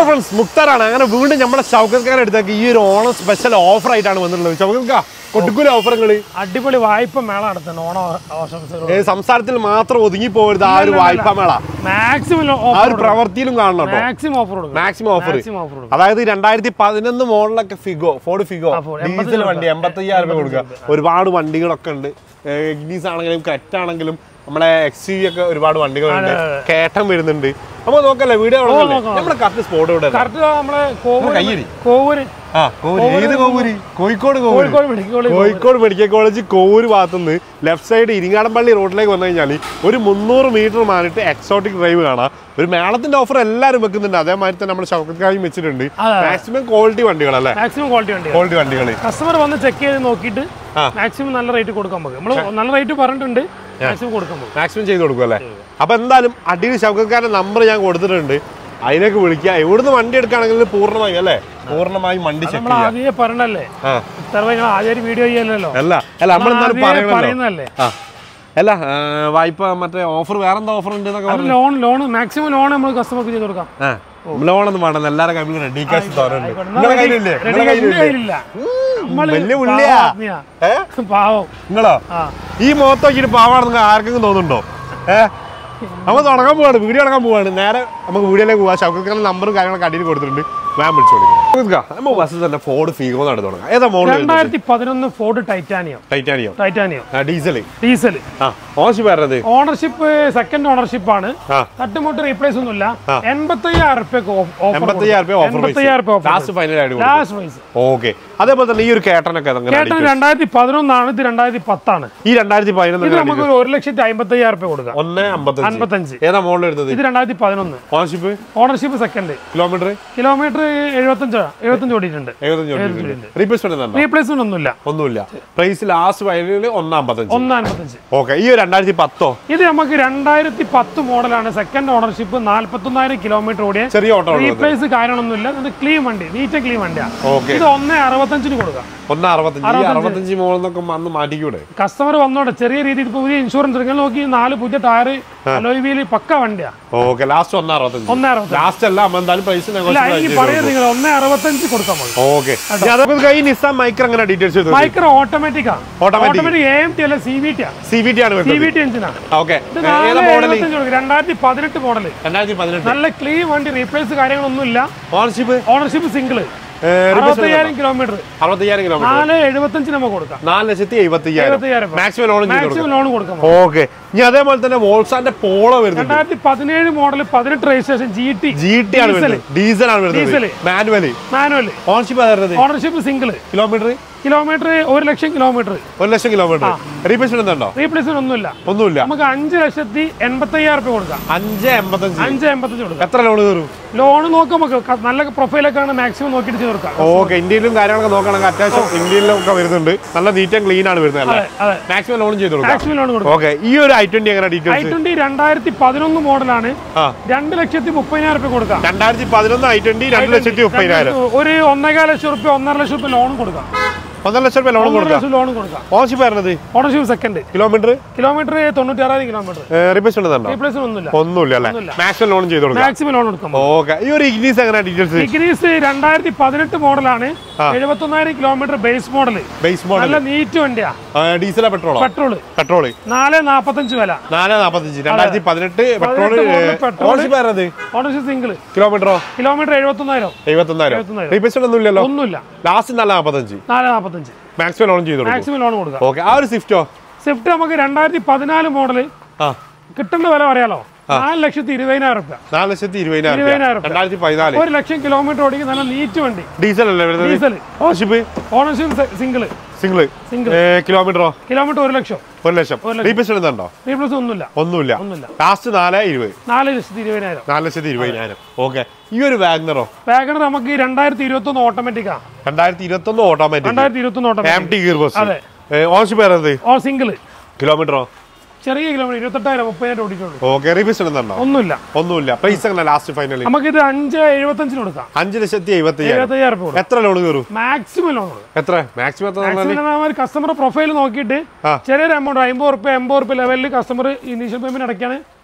Hello friends മുക്താറാണ് അങ്ങനെ വീണ്ടും നമ്മുടെ ഷൗക്കത്കാരുടെ അടുത്തേക്ക് ഈ ഒരു ഓണം സ്പെഷ്യൽ ഓഫർ ആയിട്ടാണ് വന്നിട്ടുള്ളത് ഷൗക്കത്ക കൊട്ടുക്കൂല ഓഫറുകൾ അടിപൊളി വായ്പ മേള നടത്തുന്നു ഓണം ആശംസകൾ സംസ്ഥാനത്തിൽ മാത്രം ഒതുങ്ങി പോകരുത് ആ ഒരു വായ്പാ മേള മാക്സിമം ആ ഒരു പ്രവൃത്തിയിലും കാണണം കേട്ടോ മാക്സിമം ഓഫർ കൊടുക്കും മാക്സിമം ഓഫർ മാക്സിമം ഓഫർ കൊടുക്കും അതായത് രണ്ടായിരത്തി പതിനൊന്ന് മോഡലൊക്കെ ഫിഗോ ഫോർഡ് ഫിഗോ ആ, Ford. ഡീസൽ വണ്ടി എൺപത്തയ്യായിരം രൂപ കൊടുക്കുക ഒരുപാട് വണ്ടികളൊക്കെ ഉണ്ട് ഇഗ്നീസ് ആണെങ്കിലും ക്രെറ്റ് ആണെങ്കിലും നമ്മളെ എക്സ് യു ഒക്കെ ഒരുപാട് വണ്ടികളുണ്ട് കേട്ടം വരുന്നുണ്ട് അപ്പൊ നോക്കല്ലേ വീഡിയോ നോക്കാം. നമ്മുടെ കറക്റ്റ് സ്പോട്ട് ഇവിടെ കറക്റ്റ് നമ്മളെ കോവൂര് കയ്യടി. കോവൂര് ആ കോവൂര് ഏത് Kovoor Kozhikode Kovoor Kozhikode medical college Kozhikode medical college Kovoor ഭാഗത്തുനിന്ന് ലെഫ്റ്റ് സൈഡ് ഇരിങ്ങാടമ്പള്ളി റോഡിലേക്ക് വന്നു കഴിഞ്ഞാൽ ഒരു മുന്നൂറ് മീറ്റർ മാറിയിട്ട് എക്സോട്ടിക് ഡ്രൈവ് കാണാം ഒരു മേളത്തിന്റെ ഓഫർ എല്ലാവരും വെക്കുന്നുണ്ട് അതേമാതിരി തന്നെ നമ്മുടെ ഷൗക്കത്കായും വെച്ചിട്ടുണ്ട് അതെ. മാക്സിമം ക്വാളിറ്റി വണ്ടികളല്ലേ മാക്സിമം ക്വാളിറ്റി വണ്ടി ക്വാളിറ്റി വണ്ടികൾ കസ്റ്റമർ വന്ന് ചെക്ക് ചെയ്ത് നോക്കിയിട്ട് ആ. മാക്സിമം നല്ല റേറ്റ് കൊടുക്കാൻ നമുക്ക് നമ്മൾ നല്ല റേറ്റ് പറഞ്ഞിട്ടുണ്ട് മാക്സിമം കൊടുക്കാൻ പോകും മാക്സിമം ചെയ്ത് കൊടുക്കും അല്ലേ അപ്പൊ എന്തായാലും അടിയിൽ ഷൗക്കത്കാരുടെ നമ്പർ ഞാൻ കൊടുത്തിട്ടുണ്ട് അതിലേക്ക് വിളിക്കുക എവിടുന്ന് വണ്ടി എടുക്കുകയാണെങ്കിൽ പൂർണ്ണമായും അല്ലേ പൂർണ്ണമായും വണ്ടി ചെക്ക് നമ്മൾ ചെയ്യാം ആദ്യമേ പറഞ്ഞല്ലേ ആ ഇത്ര നിങ്ങൾ ആദ്യം വീഡിയോ ചെയ്യല്ലോ അല്ല അല്ല നമ്മൾ എന്തായാലും ആദ്യമേ പറയണല്ലോ പറയുന്നതല്ലേ ആ അല്ല ആ, വായ്പ മറ്റേ ഓഫർ വേറെന്താ ഓഫർ ഉണ്ട് എന്നൊക്കെ അത് ലോൺ ലോൺ മാക്സിമം ലോൺ നമ്മൾ കസ്റ്റമർക്ക് ചെയ്ത് കൊടുക്കാം ആ ലോണൊന്നും വേണ്ട എല്ലാവരുടെ കയ്യിലും റെഡി കാശ് തോന്നുന്നുണ്ട് ആയിക്കോട്ടെ. നിങ്ങളുടെ കയ്യിലില്ലേ ready നിങ്ങളുടെ cash എന്റെ കയ്യിലില്ലേ കയ്യിലില്ല. നമ്മള് വലിയ പുള്ളിയാ. പാവം ആത്മീയാ. ഏ പാവം നിങ്ങളോ ആ ഈ മുഖത്ത് നോക്കിയിട്ട് പാവാണെന്ന് ആർക്കെങ്കിലും തോന്നുന്നുണ്ടോ ഏ നമ്മൾ തുടങ്ങാൻ പോവാണ് വീഡിയോ തുടങ്ങാൻ പോവാണ് നേരെ നമുക്ക് വീഡിയോയിലേക്ക് പോവാം ഷൗക്കത്ത് നമ്പറും കാര്യങ്ങളൊക്കെ അടിയിൽ കൊടുത്തിട്ടുണ്ട് വേം വിളിച്ചു കൊടുക്കാം നമ്മൾ ബസ്സിൽ തന്നെ ഫോർഡ് ഫീഗോ നടന്നു തുടങ്ങാം ഏതാ മോഡൽ രണ്ടായിരത്തി പതിനൊന്ന് ഫോർഡ് ടൈറ്റാനിയം ടൈറ്റാനിയോ ടൈറ്റാനിയം ഡീസൽ ഡീസൽ ആ ഓശി പറഞ്ഞത് ഓണർഷിപ്പ് സെക്കൻഡ് ഓണർഷിപ്പ് ആണ് ആ തട്ടുമുട്ട് റീപ്ലേസ് ഒന്നുമില്ല എൺപത്തയ്യായിരം റുപ്യക്ക് എൺപത്തയ്യായിരം രൂപ ഓഫർ എൺപത്തയ്യായിരം റുപ്യ ലാസ്റ്റ് ഫൈനൽ ആയിട്ട് ലാസ്റ്റ് പ്രൈസ് ഓക്കെ അതേപോലെ തന്നെ ഈ ഒരു കേട്ടനൊക്കെ അങ്ങനെ ചേട്ടൻ രണ്ടായിരത്തി പതിനൊന്നാണ് ഇത് രണ്ടായിരത്തി പത്താണ് ഈ രണ്ടായിരത്തി ഇത് പതിനൊന്ന് നമുക്ക് ഒരു ഒരു ലക്ഷത്തി അമ്പത്തയ്യായിരം റുപ്യ കൊടുക്കാം ഒന്ന് അമ്പത്തഞ്ച് അൻപത്തഞ്ച് ഏതാ മോഡൽ എടുത്തത് ഇത് രണ്ടായിരത്തി പതിനൊന്ന് ownership ownership second kilometre kilometre എഴുപത്തഞ്ച് എഴുപത്തഞ്ച് ഓടിയിട്ടുണ്ട് എഴുപത്തഞ്ച് റീപ്ലേസ്മെന്റ് എന്താ റീപ്ലേസ്മെന്റ് ഒന്നുമില്ല ഒന്നുമില്ല പ്രൈസ് ലാസ്റ്റ് ഫൈനലിൽ ഒന്ന് അമ്പത്തഞ്ച് ഒന്ന് അൻപത്തഞ്ച് ഓക്കെ ഈ ഒരു രണ്ടായിരത്തി പത്തോ ഇത് നമുക്ക് രണ്ടായിരത്തി പത്ത് മോഡലാണ് സെക്കൻഡ് ഓണർഷിപ്പ് നാല്പത്തൊന്നായിരം കിലോമീറ്റർ ഓടിയ ചെറിയ ഓട്ടോ ഉള്ളത് റീപ്ലേസ് കാര്യങ്ങളൊന്നുമില്ല ഇത് ക്ലീൻ വണ്ടി നീറ്റ് ക്ലീൻ വണ്ടിയാണ് ഓക്കെ ഇത് ഒന്ന് അറുപത്തഞ്ചിന് കൊടുക്കാം ഒന്ന് അറുപത്തഞ്ച് ഈ അറുപത്തഞ്ച് മോളെന്നൊക്കെ വന്ന് മാറ്റിക്കൂടെ കസ്റ്റമർ വന്നോട്ടെ ചെറിയ രീതിയിൽ ഇപ്പൊ പുതിയ ഇൻഷുറൻസ് എടുക്കാൻ നോക്കി നാല് പുതിയ ടയർ അലോയ് വീല് പക്ക വണ്ടിയാ ഓക്കെ ലാസ്റ്റ് ഒന്ന് അറുപത്തഞ്ച് ഒന്ന് അറുപത്തഞ്ച് ലാസ്റ്റ് അല്ല അമ്മ എന്തായാലും പ്രൈസ് ഇല്ല എനിക്ക് പറയാം നിങ്ങൾ ഒന്ന് അറുപത്തഞ്ച് കൊടുക്കാൻ മതി ഓക്കെ അതേപോലെ ഈ നിസാൻ മൈക്രോ അങ്ങനെ ഡീറ്റെയിൽസ് ചെയ്തു മൈക്രോ ഓട്ടോമാറ്റിക് ആണ് Automatic. Automatic A M T അല്ല സി വി ടി ആണ് സി വി ടി ആണ് സി വരുന്നത് വി ടി എഞ്ചിനാണ് ഓക്കെ ഇത് ഏതാ നാല് മോഡൽ എഴുപത്തഞ്ച് കൊടുക്കും രണ്ടായിരത്തി പതിനെട്ട് മോഡല് രണ്ടായിരത്തി പതിനെട്ട് നല്ല ക്ലീൻ വണ്ടി റീപ്ലേസ് കാര്യങ്ങളൊന്നുമില്ല ഓണർഷിപ്പ് ഓണർഷിപ്പ് സിംഗിള് അറുപത്തയ്യായിരം കിലോമീറ്റർ അറുപത്തയ്യായിരം കിലോമീറ്റർ നാല് എഴുപത്തഞ്ച് നമുക്ക് കൊടുക്കാം നാല് ലക്ഷത്തി എഴുപത്തി അയ്യായിരം എഴുപത്തയ്യായിരം മാക്സിമം ലോൺ ചെയ്ത് മാക്സിമം ലോൺ കൊടുക്കാം ഓക്കെ ഇനി അതേപോലെ തന്നെ വോൾസാന്റെ പോളോ വരുന്നുണ്ട് രണ്ടായിരത്തി പതിനേഴ് മോഡൽ പതിനെട്ട് registration G T G T ആണ് വരുന്നത് ഡീസൽ ആണ് വരുന്നത് ഡീസൽ. മാനുവലി മാനുവല് ഓൺഷിപ്പ് വരുന്നത് ഓണർഷിപ്പ് സിംഗിള് കിലോമീറ്റർ കിലോമീറ്റർ ഒരു ലക്ഷം കിലോമീറ്റർ ഒരു ലക്ഷം കിലോമീറ്റർ റീപ്ലേസ്മെന്റ് ഉണ്ടോ റീപ്ലേസ്മെന്റ് ഒന്നുമില്ല ഒന്നുമില്ല നമുക്ക് അഞ്ച് ലക്ഷത്തി എൺപത്തി അയ്യായിരം രൂപ കൊടുക്കാം അഞ്ച് എൺപത്തഞ്ച് അഞ്ച് എൺപത്തഞ്ച് കൊടുക്കാം എത്ര ലോൺ കയറും ലോൺ നോക്കാം നമുക്ക് ക- നല്ല പ്രൊഫൈലൊക്കെ ആണ് മാക്സിമം നോക്കിയിട്ട് ചെയ്ത് കൊടുക്കാം ഓക്കെ ഇന്ത്യയിലും കാര്യങ്ങളൊക്കെ നോക്കണമെങ്കിൽ അത്യാവശ്യം ഇന്ത്യയിലും ഒക്കെ വരുന്നുണ്ട് നല്ല നീറ്റ് ആൻഡ് ക്ലീൻ ആണ് വരുന്നത് അല്ലേ അതെ അതെ മാക്സിമം ലോൺ ചെയ്ത് കൊടുക്കാം മാക്സിമം ലോൺ കൊടുക്കാം ഓക്കെ ഈ ഒരു ഐ ട്വന്റി എങ്ങനെ ഐ ഡീറ്റെയിൽസ് ട്വന്റി രണ്ടായിരത്തി പതിനൊന്ന് മോഡലാണ് ആ രണ്ട് ലക്ഷത്തി മുപ്പതിനായിരം രൂപ കൊടുക്കാം രണ്ടായിരത്തി പതിനൊന്ന് ഐ ട്വന്റി രണ്ട് ലക്ഷത്തി മുപ്പതിനായിരം ഒരു ഒന്നേകാൽ ലക്ഷം റുപ്യ ഒന്നര ലക്ഷം റുപ്യ ലോൺ കൊടുക്കാം ഒന്നര ലക്ഷം രൂപ ലോൺ ഒന്നര കൊടുക്കാം ലക്ഷം ലോൺ കൊടുക്കാം ഓൺഷിപ്പ് വരുന്നത് ഓണർഷിപ്പ് സെക്കൻഡ് കിലോമീറ്റർ കിലോമീറ്റർ തൊണ്ണൂറ്റാറായിരം കിലോമീറ്റർ റീപ്ലേസ്മെന്റ് ഉണ്ടോ റീപ്ലേസ്മെന്റ് ഒന്നുമില്ല ഒന്നുമില്ല അല്ലേ ഒന്നുമില്ല. മാക്സിമം ലോൺ ചെയ്ത് കൊടുക്കാം മാക്സിമം ലോൺ കൊടുക്കാം ഓക്കെ ഈ ഒരു ഇഗ്നീസ് എങ്ങനെ ഡീറ്റെയിൽസ് ഡിഗ്രീസ് രണ്ടായിരത്തി പതിനെട്ട് മോഡലാണ് എഴുപത്തൊന്നായിരം kilometre base model base model നല്ല നീറ്റ് വണ്ടിയാ ഡീസലോ പെട്രോളോ പെട്രോള് പെട്രോള് നാല് നാപ്പത്തഞ്ച് വില നാല് നാപ്പത്തഞ്ച് രണ്ടായിരത്തി പതിനെട്ട് പെട്രോള് model petrol. ഓൺഷിപ്പ് വരുന്നത് ഓണർഷിപ്പ് സിംഗിൾ കിലോമീറ്ററോ കിലോമീറ്റർ എഴുപത്തൊന്നായിരം എഴുപത്തൊന്നായിരം എഴുപത്തൊന്നായിരം. റീപ്ലേസ്മെന്റ് ഒന്നും ഇല്ലല്ലോ ഒന്നുമില്ല ലാസ്റ്റ് നല്ല നാപ്പത്തഞ്ച് നാല് നാപ്പത്തഞ്ച് മാക്സിമം ലോൺ ചെയ്ത് കൊടുക്കും മാക്സിമം ലോൺ കൊടുക്കാം ഓക്കെ ആ ഒരു സ്വിഫ്റ്റോ സ്വിഫ്റ്റ് നമുക്ക് രണ്ടായിരത്തി പതിനാല് മോഡല് ആ കിട്ടേണ്ട വില പറയാലോ നാല് ലക്ഷത്തി ഇരുപതിനായിരം റുപ്യ നാല് ലക്ഷത്തി ഇരുപതിനായിരം ഇരുപതിനായിരം രൂപ. രണ്ടായിരത്തി പതിനാല് ഒരു ലക്ഷം കിലോമീറ്റർ ഓടിക്കുന്ന നല്ല നീറ്റ് വണ്ടി ഡീസൽ അല്ലേ വരുന്നത് diesel ownership ownership single single single കിലോമീറ്ററോ കിലോമീറ്റർ ഒരു ലക്ഷം ഒരു ലക്ഷം റീപ്ലേസ്മെന്റ് ഉണ്ടോ റീപ്ലേസ് ഒന്നുമില്ല ഒന്നുമില്ല ഒന്നുമില്ല ലാസ്റ്റ് നാല് ഇരുപത് നാല് ലക്ഷത്തി ഇരുപതിനായിരം നാല് ലക്ഷത്തി ഇരുപതിനായിരം ഓക്കെ ഈ ഒരു വാഗ്നറോ വാഗണർ നമുക്ക് രണ്ടായിരത്തി ഇരുപത്തി ഒന്ന് ഓട്ടോമാറ്റിക്കാ രണ്ടായിരത്തി ഇരുപത്തി ഒന്ന് ഓട്ടോമാറ്റിക് രണ്ടായിരത്തി ഇരുപത്തി ഒന്ന് എം ഓട്ടോമാറ്റിക് ടി ഗിയർ ബസ് അതെ. ഓൺഷിപ്പ് വരുന്നത് ഓ സിംഗിൾ കിലോമീറ്ററോ ചെറിയ കിലോമീറ്റർ ഇരുപത്തെട്ടായിരം മുപ്പതിനായിരം ഓടിക്കുള്ളൂ ഓക്കെ റീപ്ലേസ്മെന്റ് ഉണ്ടോ ഒന്നുമില്ല ഒന്നുമില്ല പ്രൈസ് എങ്ങനെ ലാസ്റ്റ് ഫൈനലി നമുക്കിത് അഞ്ച് എഴുപത്തഞ്ചിന് കൊടുക്കാം അഞ്ച് ലക്ഷത്തി എഴുപത്തി അയ്യായിരം എഴുപത്തയ്യായിരം രൂപ കൊടുക്കാം എത്ര ലോൺ കയറും മാക്സിമം ലോൺ കൊടുക്കാം എത്ര മാക്സിമം എത്ര തന്നാല്? മാക്സിമം കസ്റ്റമർ പ്രൊഫൈൽ നോക്കിയിട്ട് ആ. ചെറിയൊരു എമൗണ്ട് അമ്പത് റുപ്യ എൺപത് റുപ്യ ലെവലിൽ കസ്റ്റമർ ഇനീഷ്യൽ പേയ്മെന്റ് അടയ്ക്കാണ്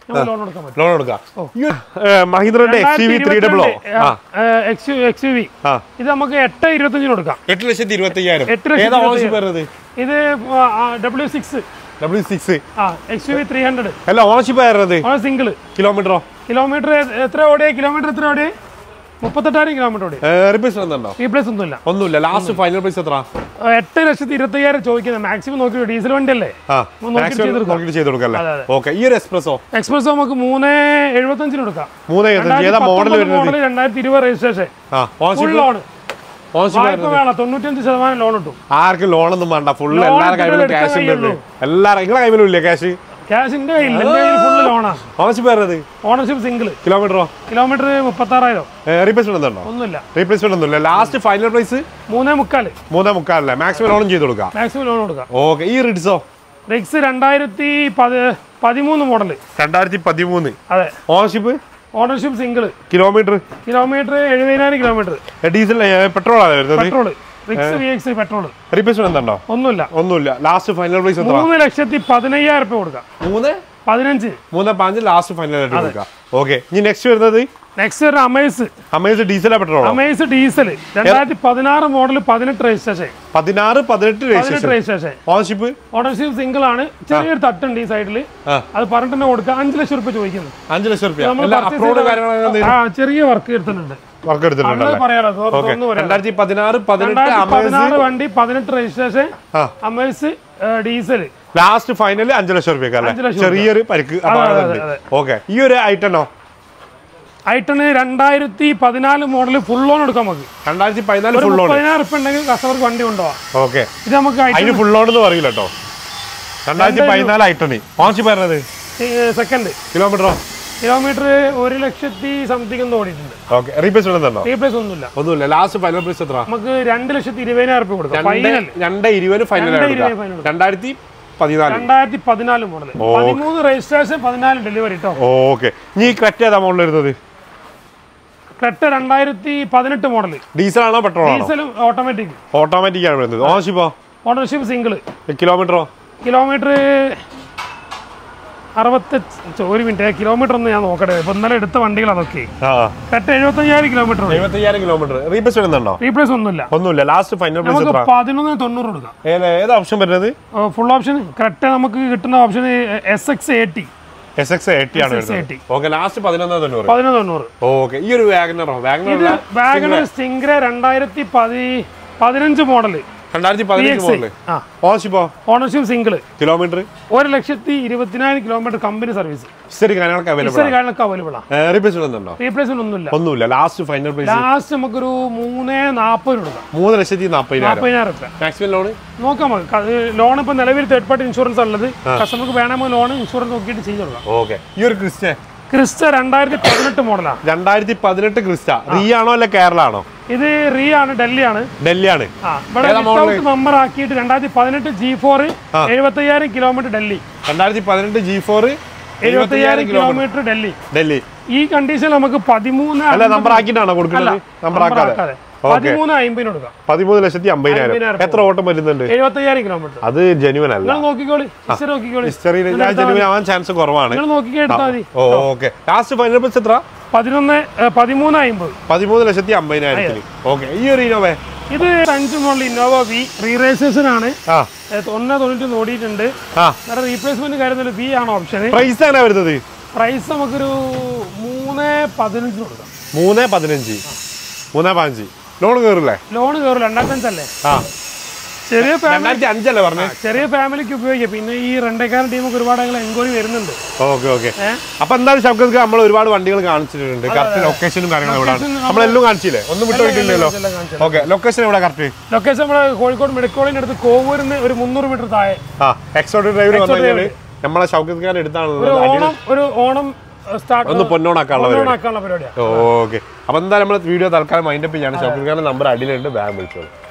നമുക്ക് ലോൺ എടുക്കാൻ പറ്റും ലോൺ എടുക്കാം മഹീന്ദ്രന്റെ X V three double O ആ എക്സ് യു വി ആ ഇത് നമുക്ക് എട്ട് ഇരുപത്തഞ്ചിന് കൊടുക്കാം എട്ട് ലക്ഷത്തി ഇരുപത്തി അയ്യായിരം എട്ട് ലക്ഷത്തി ഏതാ ഇരുപത്തി ഓണർഷിപ്പ് വരുന്നത് ഇത് ഡബ്ല്യു സിക്സ് ഡബ്ല്യു സിക്സ് ആ X U V three hundred അല്ല ഓണർഷിപ്പ് വരുന്നത് ആണ് സിംഗിൾ കിലോമീറ്ററോ കിലോമീറ്റർ എത്ര ഓടിയ കിലോമീറ്റർ എത്ര ഓടിയ മുപ്പത്തെട്ടായിരം കിലോമീറ്റർ ഓടി റിപ്പീസ് ഉണ്ടോ റീപ്ലേസ് ഒന്നുമില്ല ഒന്നുമില്ല ലാസ്റ്റ് ഫൈനൽ പ്രൈസ് എത്ര ആ, എട്ട് ലക്ഷത്തി ഇരുപത്തി അയ്യായിരം ചോദിക്കുന്നത് മാക്സിമം നോക്കി ഡീസൽ വണ്ടി അല്ലേ ആ ഒന്ന് നോക്കിയിട്ട് maximum ചെയ്ത് കൊടുക്കാം. നോക്കിയിട്ട് ചെയ്ത് കൊടുക്കല്ലേ അതെ, അതെ. ഓക്കെ ഈ ഒരു എക്സ്പ്രസോ എക്സ്പ്രസ് നമുക്ക് മൂന്ന് എഴുപത്തഞ്ചിന് കൊടുക്കാം മൂന്ന് എഴുപത്തഞ്ച് ഏതാ മോഡൽ വരുന്നത് മോഡൽ രണ്ടായിരത്തി ഇരുപത് രജിസ്ട്രേഷൻ ആ ഫുൾ ഓണർഷിപ്പ് ലോൺ ഓണർഷിപ്പ് വായ്പ വേണം തൊണ്ണൂറ്റഞ്ച് ശതമാനം ലോൺ കിട്ടും ആർക്കും ലോണൊന്നും വേണ്ട ഫുള്ള് Loan എല്ലാവരുടെ കയ്യിലും എടുക്കാൻ ക്യാഷ് ഉണ്ട് കഴിയുള്ളൂ. എല്ലാവരും നിങ്ങളെ കയ്യിലും ഇല്ലേ ക്യാഷ് ക്യാഷിന്റെ കയ്യില്ല എന്റെ കയ്യിൽ ഫുള്ള് ലോണാണ് ഓണർഷിപ്പ് വരുന്നത് ഓണർഷിപ്പ് സിംഗിൾ കിലോമീറ്ററോ കിലോമീറ്റർ മുപ്പത്താറായിരം റീപ്ലേസ്മെന്റ് ഉണ്ടോ ഒന്നുമില്ല റീപ്ലേസ്മെന്റ് ഒന്നുമില്ല ലാസ്റ്റ് ഫൈനൽ പ്രൈസ് മൂന്നേ മുക്കാല് മൂന്നേ മുക്കാലല്ലേ മാക്സിമം ലോണും ചെയ്ത് കൊടുക്കാം മാക്സിമം ലോൺ കൊടുക്കാം ഓക്കെ ഈ റിഡ്സോ റിക്സ് രണ്ടായിരത്തി പതി പതിമൂന്ന് മോഡൽ രണ്ടായിരത്തി പതിമൂന്ന് അതെ ownership ownership single kilometre kilometre എഴുപതിനായിരം കിലോമീറ്റർ ഡീസൽ പെട്രോൾ ആണ് വരുന്നത് പെട്രോൾ റിക്സ് വി എക്സ് പെട്രോൾ റീപ്ലേസ്മെന്റ് ഉണ്ടോ ഒന്നുമില്ല ഒന്നുമില്ല ലാസ്റ്റ് ഫൈനൽ പ്രൈസ് എത്ര മൂന്ന് ലക്ഷത്തി പതിനയ്യായിരം രൂപ കൊടുക്കാം മൂന്ന് പതിനഞ്ച് മൂന്ന് പാഞ്ച് ലാസ്റ്റ് ഫൈനൽ ആയിട്ട് കൊടുക്കാം ഓക്കെ ഇനി നെക്സ്റ്റ് വരുന്നത് നെക്സ്റ്റ് ഒരു അമേസ് അമേസ് ഡീസലാ പെട്രോളോ അമേസ് ഡീസൽ രണ്ടായിരത്തി പതിനാറ് മോഡൽ പതിനെട്ട് രജിസ്ട്രേഷൻ പതിനാറ് പതിനെട്ട് പതിനെട്ട് registration registration ownership ownership single ആണ് ചെറിയൊരു തട്ടുണ്ട് ഈ സൈഡിൽ ആ. അത് പറഞ്ഞിട്ട് തന്നെ കൊടുക്കുക അഞ്ച് ലക്ഷം രൂപ ചോദിക്കുന്നു അഞ്ച് ലക്ഷം റുപ്യ നമ്മൾ എല്ലാ purchase അപ്രോഡ് ചെയ്ത- കാര്യങ്ങളൊക്കെ ആ ചെറിയ വർക്ക് എടുത്തിട്ടുണ്ട് വർക്ക് എടുത്തിട്ടുണ്ടല്ലേ അത് പറയാലോ തുറ- ഓക്കെ തുറന്ന് പറയാലോ. രണ്ടായിരത്തി പതിനാറ് പതിനെട്ട് രണ്ടായിരത്തി അമേസ് പതിനാറ് വണ്ടി പതിനെട്ട് രജിസ്ട്രേഷൻ ആ അമേസ് ഡീസൽ ലാസ്റ്റ് ഫൈനൽ അഞ്ച് ലക്ഷം റുപ്യക്ക് അഞ്ച് അല്ലേ ലക്ഷം ചെറിയൊരു പരിക്ക് അതെ, അപാകതയുണ്ട് അതെ. ഓക്കെ ഈ ഒരു ഐറ്റനോ ഐട്ടണ് രണ്ടായിരത്തി പതിനാല് മോഡൽ ഫുൾ ലോൺ എടുക്കാം നമുക്ക് രണ്ടായിരത്തി പതിനാല് ഒരു ഫുൾ ഓൺ മുപ്പതിനായിരം ഉറുപ്പ ഉണ്ടെങ്കിൽ കസ്റ്റമർക്ക് വണ്ടി കൊണ്ടുപോവാം ഓക്കെ ഇത് നമുക്ക് അതിന് ഫുൾ ഓൺ എന്ന് പറയില്ല കേട്ടോ രണ്ടായിരത്തി പതിനാല് ഐറ്റണി ഓൺഷിപ്പ് വരുന്നത് സെക്കൻഡ് കിലോമീറ്ററോ കിലോമീറ്റർ ഒരു ലക്ഷത്തി സംതിങ് ഒന്ന് ഓടിയിട്ടുണ്ട് ഓക്കെ റീപ്ലേസ് ഉണ്ടോ റീപ്ലേസ് ഒന്നുമില്ല ഒന്നുമില്ല ലാസ്റ്റ് ഫൈനൽ പ്രൈസ് എത്ര നമുക്ക് രണ്ട് ലക്ഷത്തി ഇരുപതിനായിരം രൂപ കൊടുക്കാം രണ്ട് ഫൈനൽ രണ്ട് ഇരുപത് ഫൈനൽ രണ്ട് എടുക്കാം ഇരുപത് final. രണ്ടായിരത്തി പതിനാല് രണ്ടായിരത്തി പതിനാല് മോഡൽ പതിമൂന്ന് രജിസ്ട്രേഷൻ പതിനാല് ഡെലിവറി കേട്ടോ ഓക്കെ ഇനി ഈ ക്രെറ്റ ഏതാ മോഡൽ വരുന്നത് ക്രെട്ട രണ്ടായിരത്തി പതിനെട്ട് മോഡൽ ഡീസൽ ആണോ പെട്രോൾ ആണോ ഡീസലും ഓട്ടോമാറ്റിക് ഓട്ടോമാറ്റിക് ആണ് വരുന്നത് ഓണർഷിപ്പോ ഓണർഷിപ്പ് സിംഗിൾ കിലോമീറ്ററോ കിലോമീറ്റർ അറുപത്തി ഒരു മിനിറ്റ് കിലോമീറ്റർ ഒന്ന് ഞാൻ നോക്കട്ടെ ഇപ്പൊ ഇന്നലെ എടുത്ത വണ്ടികൾ അതൊക്കെ ആ ക്രെട്ട എഴുപത്തയ്യായിരം കിലോമീറ്റർ എഴുപത്തയ്യായിരം കിലോമീറ്റർ റീപ്ലേസ് വരുന്നുണ്ടോ റീപ്ലേസ് ഒന്നുമില്ല ഒന്നുമില്ല ലാസ്റ്റ് ഫൈനൽ പ്രൈസ് നമുക്ക് എത്ര പതിനൊന്ന് തൊണ്ണൂറ് കൊടുക്കാം ഏത് ഏത് ഓപ്ഷൻ വരുന്നത് ഫുൾ ഓപ്ഷൻ ക്രെട്ട നമുക്ക് കിട്ടുന്ന option S X eighty S X eighty ആണ് SX വരുന്നത് ഓക്കെ ലാസ്റ്റ് പതിനൊന്ന് തൊണ്ണൂറ് പതിനൊന്ന് തൊണ്ണൂറ് ഓക്കെ ഈ ഒരു വാഗനറോ ഇത് വാഗനർ വാഗണർ സ്റ്റിംഗ്ര രണ്ടായിരത്തി പതി പതിനഞ്ച് മോഡല് രണ്ടായിരത്തി പതിനഞ്ച് മോഡല് ആ ഓണർഷിപ്പോ ഓണർഷിപ്പ് സിംഗിൾ കിലോമീറ്റർ ഒരു ലക്ഷത്തി ഇരുപത്തിനായിരം കിലോമീറ്റർ കമ്പനി സർവീസ് ശരി കാര്യങ്ങളൊക്കെ അവൈലബിൾ ഇസറി കാര്യങ്ങളൊക്കെ അവൈലബിൾ ആണ് റീപ്ലേസ് വരുന്നുണ്ടോ റീപ്ലേസ്മെന്റ് ഒന്നുമില്ല ഒന്നുമില്ല ലാസ്റ്റ് ഫൈനൽ പ്രൈസ് ലാസ്റ്റ് നമുക്കൊരു മൂന്ന് നാൽപ്പത് കൊടുക്കാം മൂന്ന് ലക്ഷത്തി നാൽപ്പതിനായിരം നാൽപ്പതിനായിരം റുപ്യ മാക്സിമം ലോൺ നോക്കാം നമുക്ക് ലോൺ ഇപ്പൊ നിലവിൽ തേർഡ് പാർട്ടി ഇൻഷുറൻസ് ഉള്ളത് കസ്റ്റമർക്ക് വേണമോ ലോൺ ഇൻഷുറൻസ് നോക്കിയിട്ട് ചെയ്ത് കൊടുക്കാം ഓക്കെ ഈ ഒരു ക്രിസ്റ്റ ക്രിസ്റ്റ രണ്ടായിരത്തി പതിനെട്ട് മോഡലാണ് രണ്ടായിരത്തി പതിനെട്ട് ക്രിസ്റ്റ റീ ആണോ അല്ലെ കേരള ആണോ ഇത് റീ ആണ് ഡൽഹി ആണ് ഡൽഹി ആണ് ആ ഇവിടെ ഏതാ model? വിത്തൗട്ട് നമ്പർ ആക്കിയിട്ട് രണ്ടായിരത്തി പതിനെട്ട് ജി ഫോർ എഴുപത്തയ്യായിരം കിലോമീറ്റർ ഡൽഹി രണ്ടായിരത്തി പതിനെട്ട് ജി ഫോർ എഴുപത്തയ്യായിരം കിലോമീറ്റർ ഡൽഹി ഡൽഹി ഈ കണ്ടീഷൻ നമുക്ക് പതിമൂന്ന് അല്ല നമ്പർ ആക്കിയിട്ടാണോ കൊടുക്കുന്നത് നമ്പർ ആക്കാതെ ആക്കാതെ പതിമൂന്ന് അമ്പതിന് കൊടുക്കാം പതിമൂന്ന് ലക്ഷത്തി അമ്പതിനായിരം അമ്പതിനായിരം എത്ര ഓട്ടം വരുന്നുണ്ട് എഴുപത്തയ്യായിരം കിലോമീറ്റർ അത് ജെനുവൻ അല്ല നിങ്ങൾ നോക്കിക്കോളി ഹിസ്റ്ററി നോക്കിക്കോളി ഹിസ്റ്ററിയിൽ ഞാൻ ജെനുവൻ ആവാൻ ചാൻസ് കുറവാണ് നിങ്ങൾ നോക്കിക്കോ എടുത്താൽ മതി ഓക്കെ ലാസ്റ്റ് ഫൈനൽ പ്രൈസ് എത്ര പതിനൊന്ന് ഏ, പതിമൂന്ന് അമ്പത് പതിമൂന്ന് ലക്ഷത്തി അമ്പതിനായിരത്തിന് ഓക്കെ ഈ ഒരു ഇനോവേ ഇത് അഞ്ച് model Innova V re registration ആണ് ആ ഏ, ഒന്ന് തൊണ്ണൂറ്റി ഓടിയിട്ടുണ്ട് ആ വേറെ റീപ്ലേസ്മെന്റ് കാര്യത്തിൽ വി ആണ് ഓപ്ഷൻ പ്രൈസ് എങ്ങനെ വരുന്നത് പ്രൈസ് നമുക്കൊരു മൂന്ന് പതിനഞ്ചിന് കൊടുക്കാം മൂന്ന് പതിനഞ്ച് മൂന്ന് പതിനഞ്ച് ലോൺ കയറില്ലേ ലോൺ കയറും രണ്ടായിരത്തഞ്ചല്ലേ ആ ചെറിയ ഫാമിലി രണ്ടായിരത്തി അഞ്ചല്ലേ പറഞ്ഞേ ചെറിയ ഫാമിലിക്ക് ഉപയോഗിക്കാം പിന്നെ ഈ റെണ്ടക്കാരൻ ടീമൊക്കെ ഒരുപാട് ഞങ്ങൾ എൻക്വയറി വരുന്നുണ്ട് ഓക്കെ ഓക്കെ ഏ? അപ്പൊ എന്തായാലും ഷൗക്കത്ത് നമ്മൾ ഒരുപാട് വണ്ടികൾ കാണിച്ചിട്ടുണ്ട് കറക്റ്റ് ലൊക്കേഷനും കാര്യങ്ങളും എവിടെയാണ് Location നമ്മളെല്ലാം കാണിച്ചില്ലേ ഒന്നും വിട്ടുപോയിട്ടില്ലല്ലോ എല്ലാം കാണിച്ചു ഓക്കെ ലൊക്കേഷൻ എവിടെ കറക്റ്റ് ലൊക്കേഷൻ നമ്മുടെ കോഴിക്കോട് മെഡിക്കൽ കോളേജിന്റെ അടുത്ത് കോവൂരിന്ന് ഒരു മുന്നൂറ് മീറ്റർ താഴെ ആ എക്സോട്ടിക് ഡ്രൈവർ വന്നു Exotic കഴിഞ്ഞാൽ നമ്മളെ ഷൗക്കത്ത് ഖാൻ ഒരു എടുത്താണുള്ളത് ഓണം ഒരു ഓണം സ്റ്റാർട്ട് ഒന്ന് പൊന്നോണാക്കാനുള്ള പരിപാടി ആക്കാനുള്ള പരിപാടിയാണ് ഓക്കെ അപ്പൊ എന്തായാലും നമ്മൾ വീഡിയോ തൽക്കാലം മൈൻഡപ്പ് ചെയ്യാണ് ഷൗക്കത്ത് ഖാന്റെ നമ്പർ അടിയിലുണ്ട് ബാഗ് വിളിച്ചോളൂ